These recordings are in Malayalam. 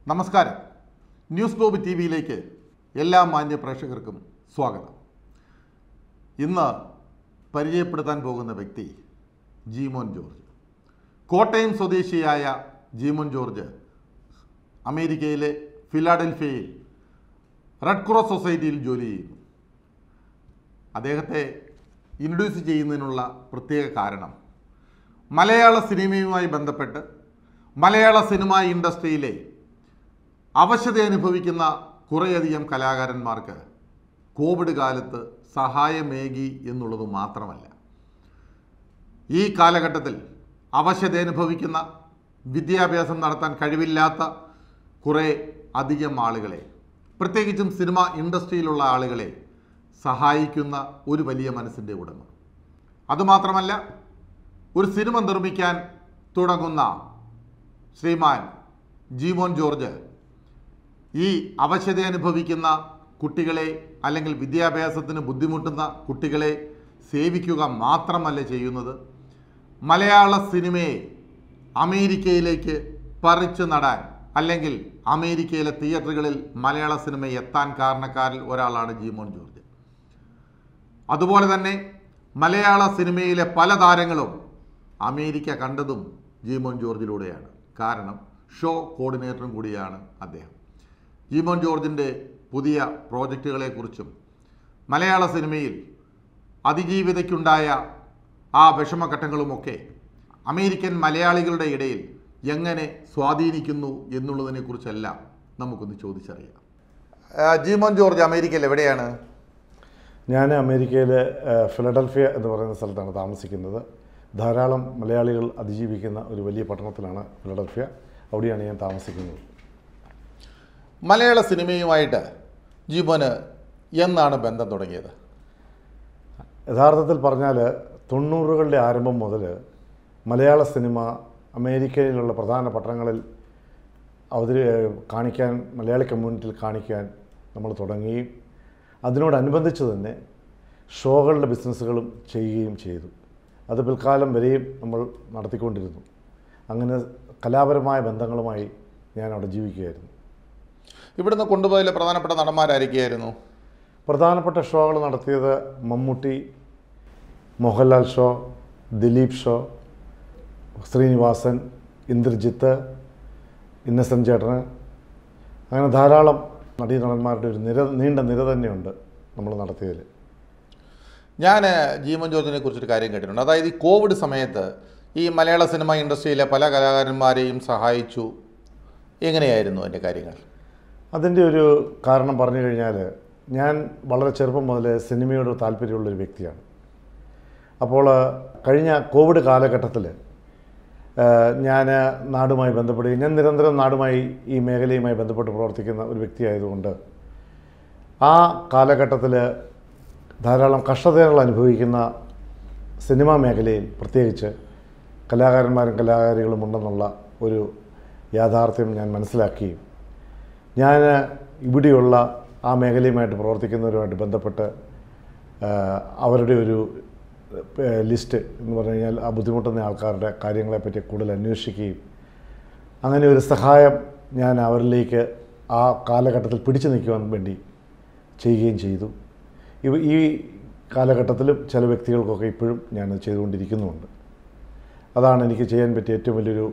നമസ്കാരം ന്യൂസ് ഗ്ലോബ് ടി വിയിലേക്ക് എല്ലാ മാന്യ പ്രേക്ഷകർക്കും സ്വാഗതം ഇന്ന് പരിചയപ്പെടുത്താൻ പോകുന്ന വ്യക്തി ജീമോൻ ജോർജ് കോട്ടയം സ്വദേശിയായ ജീമോൻ ജോർജ് അമേരിക്കയിലെ ഫിലാഡൽഫിയയിൽ റെഡ് ക്രോസ് സൊസൈറ്റിയിൽ ജോലി ചെയ്യുന്നു അദ്ദേഹത്തെ ഇൻട്രൊഡ്യൂസ് ചെയ്യുന്നതിനുള്ള പ്രത്യേക കാരണം മലയാള സിനിമയുമായി ബന്ധപ്പെട്ട് മലയാള സിനിമ ഇൻഡസ്ട്രിയിലെ അവശത അനുഭവിക്കുന്ന കുറേയധികം കലാകാരന്മാർക്ക് കോവിഡ് കാലത്ത് സഹായമേകി എന്നുള്ളത് മാത്രമല്ല ഈ കാലഘട്ടത്തിൽ അവശത അനുഭവിക്കുന്ന വിദ്യാഭ്യാസം നടത്താൻ കഴിവില്ലാത്ത കുറേ അധികം ആളുകളെ പ്രത്യേകിച്ചും സിനിമ ഇൻഡസ്ട്രിയിലുള്ള ആളുകളെ സഹായിക്കുന്ന ഒരു വലിയ മനസ്സിൻ്റെ ഉടമ അതുമാത്രമല്ല ഒരു സിനിമ നിർമ്മിക്കാൻ തുടങ്ങുന്ന ശ്രീമാൻ ജീമോൻ ജോർജ് ഈ അവശത അനുഭവിക്കുന്ന കുട്ടികളെ അല്ലെങ്കിൽ വിദ്യാഭ്യാസത്തിന് ബുദ്ധിമുട്ടുന്ന കുട്ടികളെ സേവിക്കുക മാത്രമല്ല ചെയ്യുന്നത് മലയാള സിനിമയെ അമേരിക്കയിലേക്ക് പറിച്ചു നടാൻ അല്ലെങ്കിൽ അമേരിക്കയിലെ തിയേറ്ററുകളിൽ മലയാള സിനിമ എത്താൻ കാരണക്കാരിൽ ഒരാളാണ് ജീമോൻ ജോർജ് അതുപോലെ തന്നെ മലയാള സിനിമയിലെ പല താരങ്ങളും അമേരിക്ക കണ്ടതും ജീമോൻ ജോർജിലൂടെയാണ് കാരണം ഷോ കോർഡിനേറ്ററും കൂടിയാണ് അദ്ദേഹം ജീമോൻ ജോർജിൻ്റെ പുതിയ പ്രോജക്റ്റുകളെക്കുറിച്ചും മലയാള സിനിമയിൽ അതിജീവിതയ്ക്കുണ്ടായ ആ വിഷമഘട്ടങ്ങളുമൊക്കെ അമേരിക്കൻ മലയാളികളുടെ ഇടയിൽ എങ്ങനെ സ്വാധീനിക്കുന്നു എന്നുള്ളതിനെക്കുറിച്ചെല്ലാം നമുക്കൊന്ന് ചോദിച്ചറിയാം ജീമോൻ ജോർജ് അമേരിക്കയിൽ എവിടെയാണ് ഞാൻ അമേരിക്കയിലെ ഏഹ്, ഫിലഡൽഫിയ എന്ന് പറയുന്ന സ്ഥലത്താണ് താമസിക്കുന്നത് ധാരാളം മലയാളികൾ അതിജീവിക്കുന്ന ഒരു വലിയ പട്ടണത്തിലാണ് ഫിലഡൽഫിയ അവിടെയാണ് ഞാൻ താമസിക്കുന്നത് മലയാള സിനിമയുമായിട്ട് ജീമോന് എന്നാണ് ബന്ധം തുടങ്ങിയത് യഥാർത്ഥത്തിൽ പറഞ്ഞാൽ തൊണ്ണൂറുകളുടെ ആരംഭം മുതൽ മലയാള സിനിമ അമേരിക്കയിലുള്ള പ്രധാന പട്ടണങ്ങളിൽ അവതരി കാണിക്കാൻ മലയാളി കമ്മ്യൂണിറ്റിയിൽ കാണിക്കാൻ നമ്മൾ തുടങ്ങുകയും അതിനോടനുബന്ധിച്ച് തന്നെ ഷോകളുടെ ബിസിനസ്സുകളും ചെയ്യുകയും ചെയ്തു അത് പിൽക്കാലം വരെയും നമ്മൾ നടത്തിക്കൊണ്ടിരുന്നു അങ്ങനെ കലാപരമായ ബന്ധങ്ങളുമായി ഞാൻ അവിടെ ജീവിക്കുകയായിരുന്നു ഇവിടുന്ന് കൊണ്ടുപോയതിലെ പ്രധാനപ്പെട്ട നടന്മാരായിരിക്കുകയായിരുന്നു പ്രധാനപ്പെട്ട ഷോകൾ നടത്തിയത് മമ്മൂട്ടി മോഹൻലാൽ ഷോ ദിലീപ് ഷോ ശ്രീനിവാസൻ ഇന്ദ്രജിത്ത് ഇന്നസെൻ്റ് ചേട്ടന് അങ്ങനെ ധാരാളം നടീനടന്മാരുടെ ഒരു നിര നീണ്ട നിര തന്നെയുണ്ട് നമ്മൾ നടത്തിയതിൽ ഞാൻ ജീമോൻ ജോർജിനെ കുറിച്ചൊരു കാര്യം കേട്ടിട്ടുണ്ട് അതായത് ഈ കോവിഡ് സമയത്ത് ഈ മലയാള സിനിമ ഇൻഡസ്ട്രിയിലെ പല കലാകാരന്മാരെയും സഹായിച്ചു എങ്ങനെയായിരുന്നു അതിൻ്റെ കാര്യങ്ങൾ അതിൻ്റെ ഒരു കാരണം പറഞ്ഞു കഴിഞ്ഞാൽ ഞാൻ വളരെ ചെറുപ്പം മുതൽ സിനിമയോട് താല്പര്യമുള്ളൊരു വ്യക്തിയാണ് അപ്പോൾ കഴിഞ്ഞ കോവിഡ് കാലഘട്ടത്തിൽ ഞാൻ നാടുമായി ബന്ധപ്പെടുകയും ഞാൻ നിരന്തരം നാടുമായി ഈ മേഖലയുമായി ബന്ധപ്പെട്ട് പ്രവർത്തിക്കുന്ന ഒരു വ്യക്തിയായതുകൊണ്ട് ആ കാലഘട്ടത്തിൽ ധാരാളം കഷ്ടതകൾ അനുഭവിക്കുന്ന സിനിമാ മേഖലയിൽ പ്രത്യേകിച്ച് കലാകാരന്മാരും കലാകാരികളും ഉണ്ടെന്നുള്ള ഒരു യാഥാർത്ഥ്യം ഞാൻ മനസ്സിലാക്കുകയും ഞാൻ ഇവിടെയുള്ള ആ മേഖലയുമായിട്ട് പ്രവർത്തിക്കുന്നവരുമായിട്ട് ബന്ധപ്പെട്ട് ആ, അവരുടെ ഒരു ഏ, ലിസ്റ്റ് എന്ന് പറഞ്ഞു കഴിഞ്ഞാൽ ആ ബുദ്ധിമുട്ടുന്ന ആൾക്കാരുടെ കാര്യങ്ങളെപ്പറ്റി കൂടുതൽ അന്വേഷിക്കുകയും അങ്ങനെ ഒരു സഹായം ഞാൻ അവരിലേക്ക് ആ കാലഘട്ടത്തിൽ പിടിച്ചു നിൽക്കുവാൻ വേണ്ടി ചെയ്യുകയും ചെയ്തു ഇവ ഈ കാലഘട്ടത്തിലും ചില വ്യക്തികൾക്കൊക്കെ ഇപ്പോഴും ഞാനത് ചെയ്തുകൊണ്ടിരിക്കുന്നുമുണ്ട് അതാണ് എനിക്ക് ചെയ്യാൻ പറ്റിയ ഏറ്റവും വലിയൊരു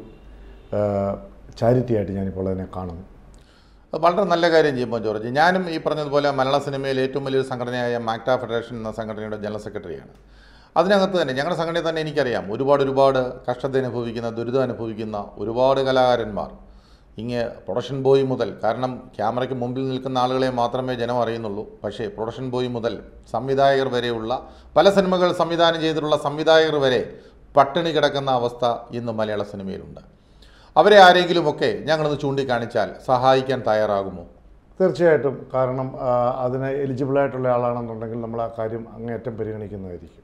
ചാരിറ്റി ആയിട്ട് ഞാനിപ്പോൾ അതിനെ കാണുന്നു അത് വളരെ നല്ല കാര്യം ജീമോൻ ജോർജ് ഞാനും ഈ പറഞ്ഞതുപോലെ മലയാള സിനിമയിൽ ഏറ്റവും വലിയൊരു സംഘടനയായ മാക്ട ഫെഡറേഷൻ എന്ന സംഘടനയുടെ ജനറൽ സെക്രട്ടറിയാണ് അതിനകത്ത് തന്നെ ഞങ്ങളുടെ സംഘടനയിൽ തന്നെ എനിക്കറിയാം ഒരുപാട് ഒരുപാട് കഷ്ടത അനുഭവിക്കുന്ന ദുരിതം അനുഭവിക്കുന്ന ഒരുപാട് കലാകാരന്മാർ ഇങ്ങ് പ്രൊഡക്ഷൻ ബോയ് മുതൽ കാരണം ക്യാമറയ്ക്ക് മുമ്പിൽ നിൽക്കുന്ന ആളുകളെ മാത്രമേ ജനം അറിയുന്നുള്ളൂ പക്ഷേ പ്രൊഡക്ഷൻ ബോയ് മുതൽ സംവിധായകർ വരെയുള്ള പല സിനിമകൾ സംവിധാനം ചെയ്തിട്ടുള്ള സംവിധായകർ വരെ പട്ടിണി കിടക്കുന്ന അവസ്ഥ ഇന്ന് മലയാള സിനിമയിലുണ്ട് അവരെ ആരെങ്കിലുമൊക്കെ ഞങ്ങളൊന്ന് ചൂണ്ടിക്കാണിച്ചാൽ സഹായിക്കാൻ തയ്യാറാകുമോ തീർച്ചയായിട്ടും കാരണം ആ, അതിന് എലിജിബിളായിട്ടുള്ള ആളാണെന്നുണ്ടെങ്കിൽ നമ്മൾ ആ കാര്യം അങ്ങേയറ്റം പരിഗണിക്കുന്നതായിരിക്കും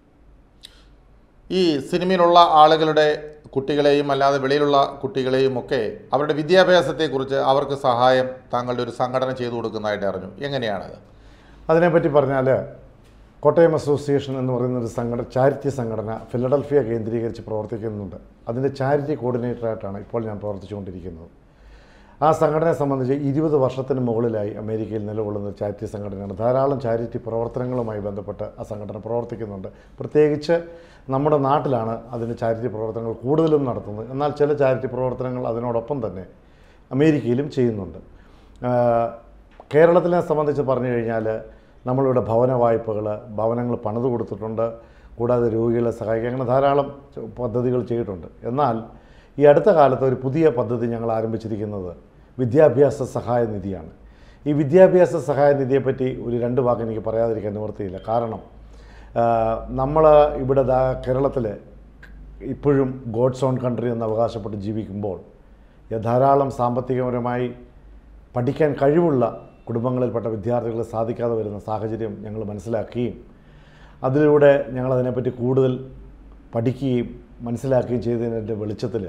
ഈ സിനിമയിലുള്ള ആളുകളുടെ കുട്ടികളെയും അല്ലാതെ വെളിയിലുള്ള കുട്ടികളെയും ഒക്കെ അവരുടെ വിദ്യാഭ്യാസത്തെക്കുറിച്ച് അവർക്ക് സഹായം താങ്കളുടെ ഒരു സംഘടന ചെയ്തു കൊടുക്കുന്നതായിട്ട് അറിഞ്ഞു എങ്ങനെയാണത് അതിനെപ്പറ്റി പറഞ്ഞാൽ കോട്ടയം അസോസിയേഷൻ എന്ന് പറയുന്ന ഒരു സംഘടന ചാരിറ്റി സംഘടന ഫിലഡൽഫിയ കേന്ദ്രീകരിച്ച് പ്രവർത്തിക്കുന്നുണ്ട് അതിൻ്റെ ചാരിറ്റി കോർഡിനേറ്ററായിട്ടാണ് ഇപ്പോൾ ഞാൻ പ്രവർത്തിച്ചുകൊണ്ടിരിക്കുന്നത് ആ സംഘടനയെ സംബന്ധിച്ച് ഇരുപത് വർഷത്തിന് മുകളിലായി അമേരിക്കയിൽ നിലകൊള്ളുന്ന ഒരു ചാരിറ്റി സംഘടനയാണ് ധാരാളം ചാരിറ്റി പ്രവർത്തനങ്ങളുമായി ബന്ധപ്പെട്ട് ആ സംഘടന പ്രവർത്തിക്കുന്നുണ്ട് പ്രത്യേകിച്ച് നമ്മുടെ നാട്ടിലാണ് അതിന് ചാരിറ്റി പ്രവർത്തനങ്ങൾ കൂടുതലും നടത്തുന്നത് എന്നാൽ ചില ചാരിറ്റി പ്രവർത്തനങ്ങൾ അതിനോടൊപ്പം തന്നെ അമേരിക്കയിലും ചെയ്യുന്നുണ്ട് ആ, കേരളത്തിനെ സംബന്ധിച്ച് പറഞ്ഞു കഴിഞ്ഞാൽ നമ്മളിവിടെ ഭവന വായ്പകൾ ഭവനങ്ങൾ പണിത് കൊടുത്തിട്ടുണ്ട് കൂടാതെ രോഗികളെ സഹായിക്കുക അങ്ങനെ ധാരാളം ച- പദ്ധതികൾ ചെയ്തിട്ടുണ്ട് എന്നാൽ ഈ അടുത്ത കാലത്ത് ഒരു പുതിയ പദ്ധതി ഞങ്ങൾ ആരംഭിച്ചിരിക്കുന്നത് വിദ്യാഭ്യാസ സഹായ നിധിയാണ് ഈ വിദ്യാഭ്യാസ സഹായ നിധിയെപ്പറ്റി ഒരു രണ്ട് വാക്ക് എനിക്ക് പറയാതിരിക്കാൻ നിവൃത്തിയില്ല കാരണം നമ്മൾ ഇവിടെ ദാ കേരളത്തിൽ ഇപ്പോഴും ഗോഡ്സ് ഓൺ കൺട്രി എന്ന് അവകാശപ്പെട്ട് ജീവിക്കുമ്പോൾ ധാരാളം സാമ്പത്തികപരമായി പഠിക്കാൻ കഴിവുള്ള കുടുംബങ്ങളിൽപ്പെട്ട വിദ്യാർത്ഥികൾ സാധിക്കാതെ വരുന്ന സാഹചര്യം ഞങ്ങൾ മനസ്സിലാക്കുകയും അതിലൂടെ ഞങ്ങളതിനെപ്പറ്റി കൂടുതൽ പഠിക്കുകയും മനസ്സിലാക്കുകയും ചെയ്തതിൻ്റെ വെളിച്ചത്തിൽ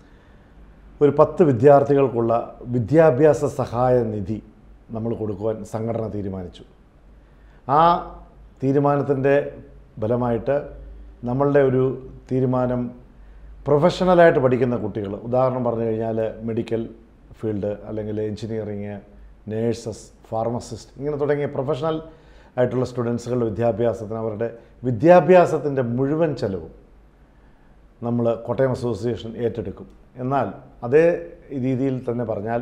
ഒരു പത്ത് വിദ്യാർത്ഥികൾക്കുള്ള വിദ്യാഭ്യാസ സഹായ നിധി നമ്മൾ കൊടുക്കുവാൻ സംഘടന തീരുമാനിച്ചു ആ തീരുമാനത്തിൻ്റെ ഫലമായിട്ട് നമ്മളുടെ ഒരു തീരുമാനം പ്രൊഫഷണലായിട്ട് പഠിക്കുന്ന കുട്ടികൾ ഉദാഹരണം പറഞ്ഞു കഴിഞ്ഞാൽ മെഡിക്കൽ ഫീൽഡ് അല്ലെങ്കിൽ എഞ്ചിനീയറിങ് നേഴ്സസ് ഫാർമസിസ്റ്റ് ഇങ്ങനെ തുടങ്ങിയ പ്രൊഫഷണൽ ആയിട്ടുള്ള സ്റ്റുഡൻസുകളുടെ വിദ്യാഭ്യാസത്തിന് അവരുടെ വിദ്യാഭ്യാസത്തിൻ്റെ മുഴുവൻ ചെലവും നമ്മൾ കോട്ടയം അസോസിയേഷൻ ഏറ്റെടുക്കും എന്നാൽ അതേ രീതിയിൽ തന്നെ പറഞ്ഞാൽ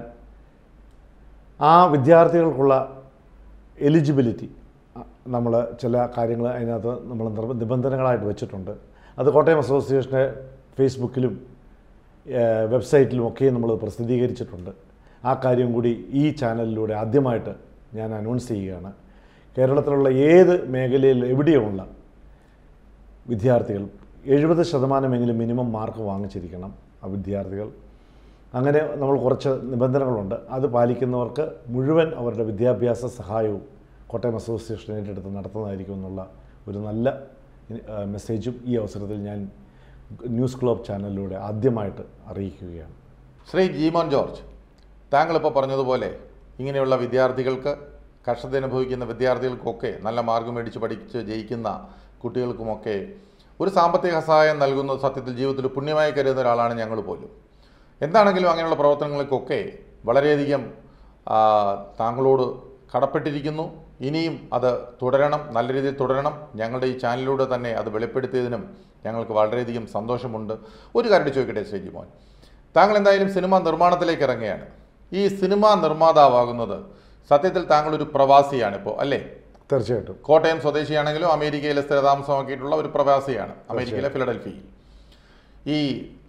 ആ വിദ്യാർത്ഥികൾക്കുള്ള എലിജിബിലിറ്റി നമ്മൾ ചില കാര്യങ്ങൾ അതിനകത്ത് നമ്മൾ നിർബ- നിബന്ധനകളായിട്ട് വെച്ചിട്ടുണ്ട് അത് കോട്ടയം അസോസിയേഷൻ്റെ ഫേസ്ബുക്കിലും ഏഹ്, വെബ്സൈറ്റിലും ഒക്കെ നമ്മൾ പ്രസിദ്ധീകരിച്ചിട്ടുണ്ട് ആ കാര്യം കൂടി ഈ ചാനലിലൂടെ ആദ്യമായിട്ട് ഞാൻ അനൗൺസ് ചെയ്യുകയാണ് കേരളത്തിലുള്ള ഏത് മേഖലയിൽ എവിടെയുമുള്ള വിദ്യാർത്ഥികൾ എഴുപത് ശതമാനമെങ്കിലും മിനിമം മാർക്ക് വാങ്ങിച്ചിരിക്കണം ആ വിദ്യാർത്ഥികൾ അങ്ങനെ നമ്മൾ കുറച്ച് നിബന്ധനകളുണ്ട് അത് പാലിക്കുന്നവർക്ക് മുഴുവൻ അവരുടെ വിദ്യാഭ്യാസ സഹായവും കോട്ടയം അസോസിയേഷൻ ഏറ്റെടുത്ത് നടത്തുന്നതായിരിക്കും എന്നുള്ള ഒരു നല്ല ആ, മെസ്സേജും ഈ അവസരത്തിൽ ഞാൻ ന്യൂസ് ക്ലോബ് ചാനലിലൂടെ ആദ്യമായിട്ട് അറിയിക്കുകയാണ് ശ്രീ ജീമോൻ ജോർജ് താങ്കളിപ്പോൾ പറഞ്ഞതുപോലെ ഇങ്ങനെയുള്ള വിദ്യാർത്ഥികൾക്ക് കഷ്ടത അനുഭവിക്കുന്ന വിദ്യാർത്ഥികൾക്കൊക്കെ നല്ല മാർഗം മേടിച്ച് പഠിച്ച് ജയിക്കുന്ന കുട്ടികൾക്കുമൊക്കെ ഒരു സാമ്പത്തിക സഹായം നൽകുന്നത് സത്യത്തിൽ ജീവിതത്തിൽ പുണ്യമായി കരുതുന്ന ഒരാളാണ് ഞങ്ങൾ പോലും എന്താണെങ്കിലും അങ്ങനെയുള്ള പ്രവർത്തനങ്ങൾക്കൊക്കെ വളരെയധികം ആ, താങ്കളോട് കടപ്പെട്ടിരിക്കുന്നു ഇനിയും അത് തുടരണം നല്ല രീതിയിൽ തുടരണം ഞങ്ങളുടെ ഈ ചാനലിലൂടെ തന്നെ അത് വെളിപ്പെടുത്തിയതിനും ഞങ്ങൾക്ക് വളരെയധികം സന്തോഷമുണ്ട് ഒരു കാര്യം ചോദിക്കട്ടെ ശ്രീജി മോൻ താങ്കൾ എന്തായാലും സിനിമാ നിർമ്മാണത്തിലേക്ക് ഇറങ്ങുകയാണ് ഈ സിനിമാ നിർമ്മാതാവാകുന്നത് സത്യത്തിൽ താങ്കൾ ഒരു പ്രവാസിയാണ് ഇപ്പോൾ അല്ലേ തീർച്ചയായിട്ടും കോട്ടയം സ്വദേശിയാണെങ്കിലും അമേരിക്കയിലെ സ്ഥിരതാമസമാക്കിയിട്ടുള്ള ഒരു പ്രവാസിയാണ് അമേരിക്കയിലെ ഫിലഡൽഫിയയിൽ ഈ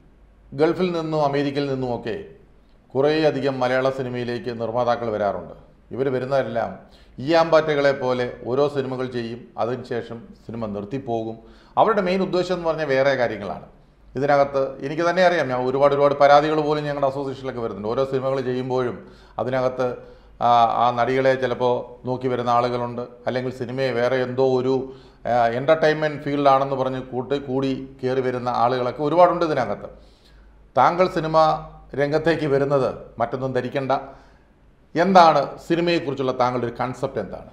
ഗൾഫിൽ നിന്നും അമേരിക്കയിൽ നിന്നുമൊക്കെ കുറേയധികം മലയാള സിനിമയിലേക്ക് നിർമ്മാതാക്കൾ വരാറുണ്ട് ഇവർ വരുന്നതെല്ലാം ഈയാമ്പാറ്റകളെ പോലെ ഓരോ സിനിമകൾ ചെയ്യും അതിനുശേഷം സിനിമ നിർത്തിപ്പോകും അവരുടെ മെയിൻ ഉദ്ദേശം എന്ന് പറഞ്ഞാൽ വേറെ കാര്യങ്ങളാണ് ഇതിനകത്ത് എനിക്ക് തന്നെ അറിയാം ഞാൻ ഒരുപാട് ഒരുപാട് പരാതികൾ പോലും ഞങ്ങളുടെ അസോസിയേഷനിലൊക്കെ വരുന്നുണ്ട് ഓരോ സിനിമകൾ ചെയ്യുമ്പോഴും അതിനകത്ത് ആ, ആ നടികളെ ചിലപ്പോൾ നോക്കി വരുന്ന ആളുകളുണ്ട് അല്ലെങ്കിൽ സിനിമയെ വേറെ എന്തോ ഒരു എൻ്റർടൈൻമെൻറ്റ് ഫീൽഡാണെന്ന് പറഞ്ഞ് കൂട്ടി കൂടി കയറി വരുന്ന ആളുകളൊക്കെ ഒരുപാടുണ്ട് ഇതിനകത്ത് താങ്കൾ സിനിമ രംഗത്തേക്ക് വരുന്നത് മറ്റൊന്നും ധരിക്കണ്ട എന്താണ് സിനിമയെക്കുറിച്ചുള്ള താങ്കളുടെ ഒരു കൺസെപ്റ്റ് എന്താണ്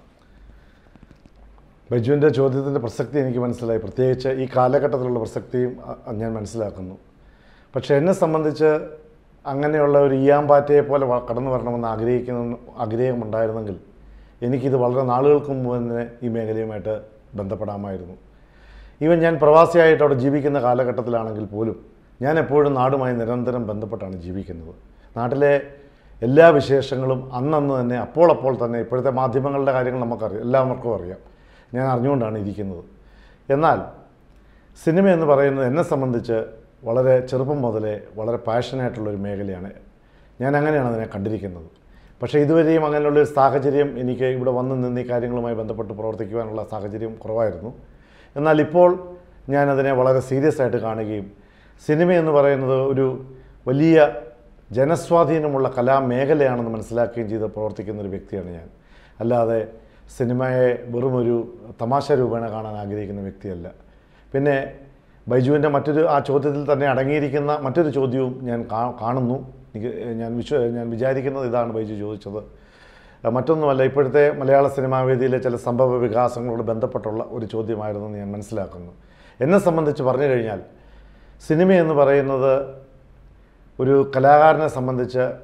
ബൈജുവിൻ്റെ ചോദ്യത്തിൻ്റെ പ്രസക്തി എനിക്ക് മനസ്സിലായി പ്രത്യേകിച്ച് ഈ കാലഘട്ടത്തിലുള്ള പ്രസക്തിയും അ- ഞാൻ മനസ്സിലാക്കുന്നു പക്ഷേ എന്നെ സംബന്ധിച്ച് അങ്ങനെയുള്ള ഒരു ഈയാമ്പാറ്റയെ പോലെ വ- കടന്നു വരണമെന്ന് ആഗ്രഹിക്കുന്ന ആഗ്രഹമുണ്ടായിരുന്നെങ്കിൽ എനിക്കിത് വളരെ നാളുകൾക്ക് മുമ്പ് തന്നെ ഈ മേഖലയുമായിട്ട് ബന്ധപ്പെടാമായിരുന്നു ഈവൻ ഞാൻ പ്രവാസിയായിട്ട് അവിടെ ജീവിക്കുന്ന കാലഘട്ടത്തിലാണെങ്കിൽ പോലും ഞാൻ എപ്പോഴും നാടുമായി നിരന്തരം ബന്ധപ്പെട്ടാണ് ജീവിക്കുന്നത് നാട്ടിലെ എല്ലാ വിശേഷങ്ങളും അന്നന്ന് തന്നെ അപ്പോൾ അപ്പോൾ തന്നെ ഇപ്പോഴത്തെ മാധ്യമങ്ങളുടെ കാര്യങ്ങൾ നമുക്കറിയാം എല്ലാവർക്കും അറിയാം ഞാൻ അറിഞ്ഞുകൊണ്ടാണ് ഇരിക്കുന്നത് എന്നാൽ സിനിമ എന്ന് പറയുന്നത് എന്നെ സംബന്ധിച്ച് വളരെ ചെറുപ്പം മുതലേ വളരെ പാഷനായിട്ടുള്ളൊരു മേഖലയാണ് ഞാൻ അങ്ങനെയാണ് അതിനെ കണ്ടിരിക്കുന്നത് പക്ഷേ ഇതുവരെയും അങ്ങനെയുള്ളൊരു സാഹചര്യം എനിക്ക് ഇവിടെ വന്ന് നിന്ന് ഈ കാര്യങ്ങളുമായി ബന്ധപ്പെട്ട് പ്രവർത്തിക്കുവാനുള്ള സാഹചര്യം കുറവായിരുന്നു എന്നാൽ ഇപ്പോൾ ഞാനതിനെ വളരെ സീരിയസ് ആയിട്ട് കാണുകയും സിനിമ എന്ന് പറയുന്നത് ഒരു വലിയ ജനസ്വാധീനമുള്ള കലാമേഖലയാണെന്ന് മനസ്സിലാക്കുകയും ചെയ്ത് പ്രവർത്തിക്കുന്ന ഒരു വ്യക്തിയാണ് ഞാൻ അല്ലാതെ സിനിമയെ വെറും ഒരു തമാശ രൂപേണ കാണാൻ ആഗ്രഹിക്കുന്ന വ്യക്തിയല്ല പിന്നെ ബൈജുവിൻ്റെ മറ്റൊരു ആ ചോദ്യത്തിൽ തന്നെ അടങ്ങിയിരിക്കുന്ന മറ്റൊരു ചോദ്യവും ഞാൻ കാ- കാണുന്നു എനിക്ക് ഞാൻ വിശ്വ ഞാൻ വിചാരിക്കുന്നത് ഇതാണ് ബൈജു ചോദിച്ചത് മറ്റൊന്നുമല്ല ഇപ്പോഴത്തെ മലയാള സിനിമാ വേദിയിലെ ചില സംഭവ വികാസങ്ങളോട് ബന്ധപ്പെട്ടുള്ള ഒരു ചോദ്യമായിരുന്നു എന്ന് ഞാൻ മനസ്സിലാക്കുന്നു എന്നെ സംബന്ധിച്ച് പറഞ്ഞു കഴിഞ്ഞാൽ സിനിമ എന്ന് പറയുന്നത് ഒരു കലാകാരനെ സംബന്ധിച്ച്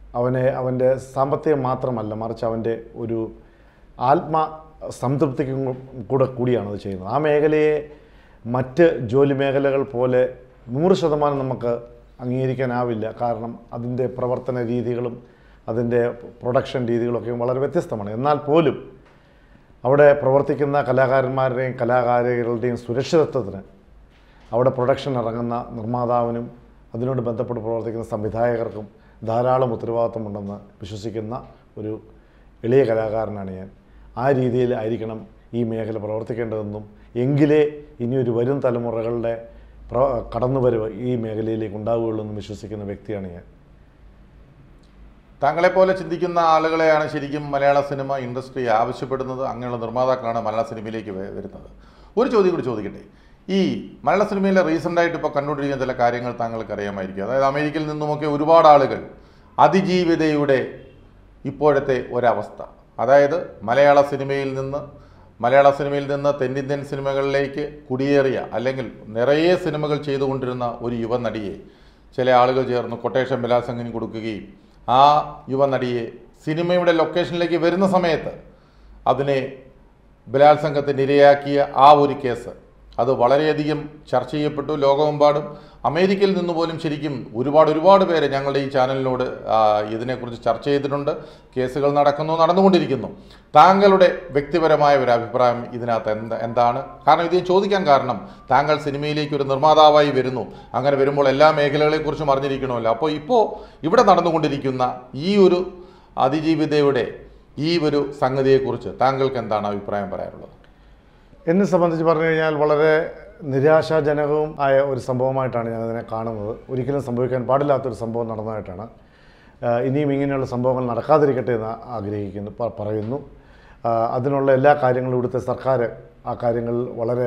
അവനെ അവൻ്റെ സാമ്പത്തികം മാത്രമല്ല മറിച്ച് അവൻ്റെ ഒരു ആത്മ സംതൃപ്തിക്കും കൂടെ കൂടിയാണ് അത് ചെയ്യുന്നത് ആ മേഖലയെ മറ്റ് ജോലി മേഖലകൾ പോലെ നൂറ് ശതമാനം നമുക്ക് അംഗീകരിക്കാനാവില്ല കാരണം അതിൻ്റെ പ്രവർത്തന രീതികളും അതിൻ്റെ പ്രൊഡക്ഷൻ രീതികളൊക്കെ വളരെ വ്യത്യസ്തമാണ് എന്നാൽ പോലും അവിടെ പ്രവർത്തിക്കുന്ന കലാകാരന്മാരുടെയും കലാകാരികളുടെയും സുരക്ഷിതത്വത്തിന് അവിടെ പ്രൊഡക്ഷൻ ഇറങ്ങുന്ന നിർമ്മാതാവിനും അതിനോട് ബന്ധപ്പെട്ട് പ്രവർത്തിക്കുന്ന സംവിധായകർക്കും ധാരാളം ഉത്തരവാദിത്വമുണ്ടെന്ന് വിശ്വസിക്കുന്ന ഒരു എളിയ കലാകാരനാണ് ഞാൻ ആ രീതിയിൽ ആയിരിക്കണം ഈ മേഖല പ്രവർത്തിക്കേണ്ടതെന്നും എങ്കിലേ ഇനിയൊരു വരും തലമുറകളുടെ പ്ര കടന്നുവരവ് ഈ മേഖലയിലേക്ക് ഉണ്ടാവുകയുള്ളൂ എന്ന് വിശ്വസിക്കുന്ന വ്യക്തിയാണ് ഞാൻ താങ്കളെപ്പോലെ ചിന്തിക്കുന്ന ആളുകളെയാണ് ശരിക്കും മലയാള സിനിമ ഇൻഡസ്ട്രി ആവശ്യപ്പെടുന്നത് അങ്ങനെയുള്ള നിർമ്മാതാക്കളാണ് മലയാള സിനിമയിലേക്ക് വ- വരുന്നത് ഒരു ചോദ്യം കൂടി ചോദിക്കട്ടെ ഈ മലയാള സിനിമയിലെ റീസെൻ്റായിട്ട് ഇപ്പോൾ കണ്ടുകൊണ്ടിരിക്കുന്ന ചില കാര്യങ്ങൾ താങ്കൾക്ക് അറിയാമായിരിക്കും അതായത് അമേരിക്കയിൽ നിന്നുമൊക്കെ ഒരുപാട് ആളുകൾ അതിജീവിതയുടെ ഇപ്പോഴത്തെ ഒരവസ്ഥ അതായത് മലയാള സിനിമയിൽ നിന്ന് മലയാള സിനിമയിൽ നിന്ന് തെന്നിന്ത്യൻ സിനിമകളിലേക്ക് കുടിയേറിയ അല്ലെങ്കിൽ നിറയെ സിനിമകൾ ചെയ്തുകൊണ്ടിരുന്ന ഒരു യുവനടിയെ ചില ആളുകൾ ചേർന്ന് കൊട്ടേഷൻ ബലാത്സംഗം കൊടുക്കുകയും ആ യുവനടിയെ സിനിമയുടെ ലൊക്കേഷനിലേക്ക് വരുന്ന സമയത്ത് അതിനെ ബലാത്സംഗത്തിന് ഇരയാക്കിയ ആ ഒരു കേസ് അത് വളരെയധികം ചർച്ച ചെയ്യപ്പെട്ടു ലോകമെമ്പാടും അമേരിക്കയിൽ നിന്ന് പോലും ശരിക്കും ഒരുപാട് ഒരുപാട് പേര് ഞങ്ങളുടെ ഈ ചാനലിനോട് ആ, ഇതിനെക്കുറിച്ച് ചർച്ച ചെയ്തിട്ടുണ്ട് കേസുകൾ നടക്കുന്നു നടന്നുകൊണ്ടിരിക്കുന്നു താങ്കളുടെ വ്യക്തിപരമായ ഒരു അഭിപ്രായം ഇതിനകത്ത് എന്ത് എന്താണ് കാരണം ഇത് ഞാൻ ചോദിക്കാൻ കാരണം താങ്കൾ സിനിമയിലേക്ക് ഒരു നിർമ്മാതാവായി വരുന്നു അങ്ങനെ വരുമ്പോൾ എല്ലാ മേഖലകളെക്കുറിച്ചും അറിഞ്ഞിരിക്കണമല്ലോ അപ്പോൾ ഇപ്പോൾ ഇവിടെ നടന്നുകൊണ്ടിരിക്കുന്ന ഈ ഒരു അതിജീവിതയുടെ ഈ ഒരു സംഗതിയെക്കുറിച്ച് താങ്കൾക്ക് എന്താണ് അഭിപ്രായം പറയാനുള്ളത് എന്നെ സംബന്ധിച്ച് പറഞ്ഞു കഴിഞ്ഞാൽ വളരെ നിരാശാജനകവും ആയ ഒരു സംഭവമായിട്ടാണ് ഞാനതിനെ കാണുന്നത് ഒരിക്കലും സംഭവിക്കാൻ പാടില്ലാത്തൊരു സംഭവം നടന്നതായിട്ടാണ് ആഹ് ഇനിയും ഇങ്ങനെയുള്ള സംഭവങ്ങൾ നടക്കാതിരിക്കട്ടെ എന്ന് ആഗ്രഹിക്കുന്നു പ- പറയുന്നു ആഹ് അതിനുള്ള എല്ലാ കാര്യങ്ങളും ഇവിടുത്തെ സർക്കാർ ആ കാര്യങ്ങളിൽ വളരെ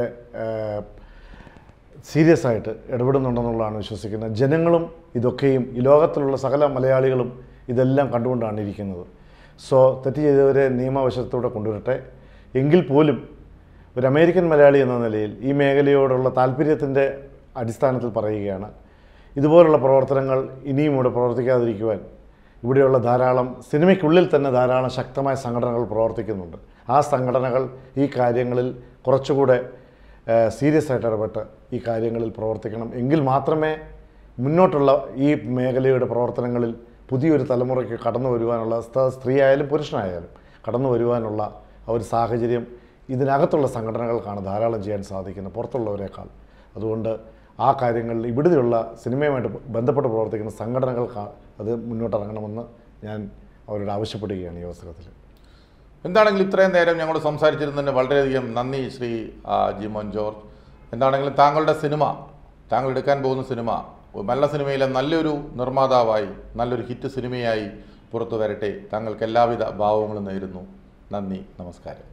സീരിയസ് ആയിട്ട് ഇടപെടുന്നുണ്ടെന്നുള്ളതാണ് വിശ്വസിക്കുന്നത് ജനങ്ങളും ഇതൊക്കെയും ഈ ലോകത്തിലുള്ള സകല മലയാളികളും ഇതെല്ലാം കണ്ടുകൊണ്ടാണ് ഇരിക്കുന്നത് സോ തെറ്റ് ചെയ്തവരെ നിയമവശത്തൂടെ കൊണ്ടുവരട്ടെ എങ്കിൽ പോലും ഒരു അമേരിക്കൻ മലയാളി എന്ന നിലയിൽ ഈ മേഖലയോടുള്ള താല്പര്യത്തിൻ്റെ അടിസ്ഥാനത്തിൽ പറയുകയാണ് ഇതുപോലുള്ള പ്രവർത്തനങ്ങൾ ഇനിയും ഇവിടെ പ്രവർത്തിക്കാതിരിക്കുവാൻ ഇവിടെയുള്ള ധാരാളം സിനിമയ്ക്കുള്ളിൽ തന്നെ ധാരാളം ശക്തമായ സംഘടനകൾ പ്രവർത്തിക്കുന്നുണ്ട് ആ സംഘടനകൾ ഈ കാര്യങ്ങളിൽ കുറച്ചുകൂടെ സീരിയസ് ആയിട്ട് ഇടപെട്ട് ഈ കാര്യങ്ങളിൽ പ്രവർത്തിക്കണം എങ്കിൽ മാത്രമേ മുന്നോട്ടുള്ള ഈ മേഖലയുടെ പ്രവർത്തനങ്ങളിൽ പുതിയൊരു തലമുറയ്ക്ക് കടന്നു വരുവാനുള്ള സ്ത- സ്ത്രീ ആയാലും പുരുഷനായാലും കടന്നു വരുവാനുള്ള ആ ഒരു സാഹചര്യം ഇതിനകത്തുള്ള സംഘടനകൾക്കാണ് ധാരാളം ചെയ്യാൻ സാധിക്കുന്നത് പുറത്തുള്ളവരെക്കാൾ അതുകൊണ്ട് ആ കാര്യങ്ങളിൽ ഇവിടെയുള്ള സിനിമയുമായിട്ട് ബന്ധപ്പെട്ട് പ്രവർത്തിക്കുന്ന സംഘടനകൾക്ക് അത് മുന്നോട്ടിറങ്ങണമെന്ന് ഞാൻ അവരോട് ആവശ്യപ്പെടുകയാണ് ഈ അവസരത്തിൽ എന്താണെങ്കിലും ഇത്രയും നേരം ഞങ്ങൾ സംസാരിച്ചിരുന്നതിന് വളരെയധികം നന്ദി ശ്രീ ആ, ജിമോൻ ജോർജ് എന്താണെങ്കിലും താങ്കളുടെ സിനിമ താങ്കൾ എടുക്കാൻ പോകുന്ന സിനിമ നല്ല സിനിമയിലെ നല്ലൊരു നിർമ്മാതാവായി നല്ലൊരു ഹിറ്റ് സിനിമയായി പുറത്തു വരട്ടെ താങ്കൾക്ക് എല്ലാവിധ ഭാവങ്ങളും നേരുന്നു നന്ദി നമസ്കാരം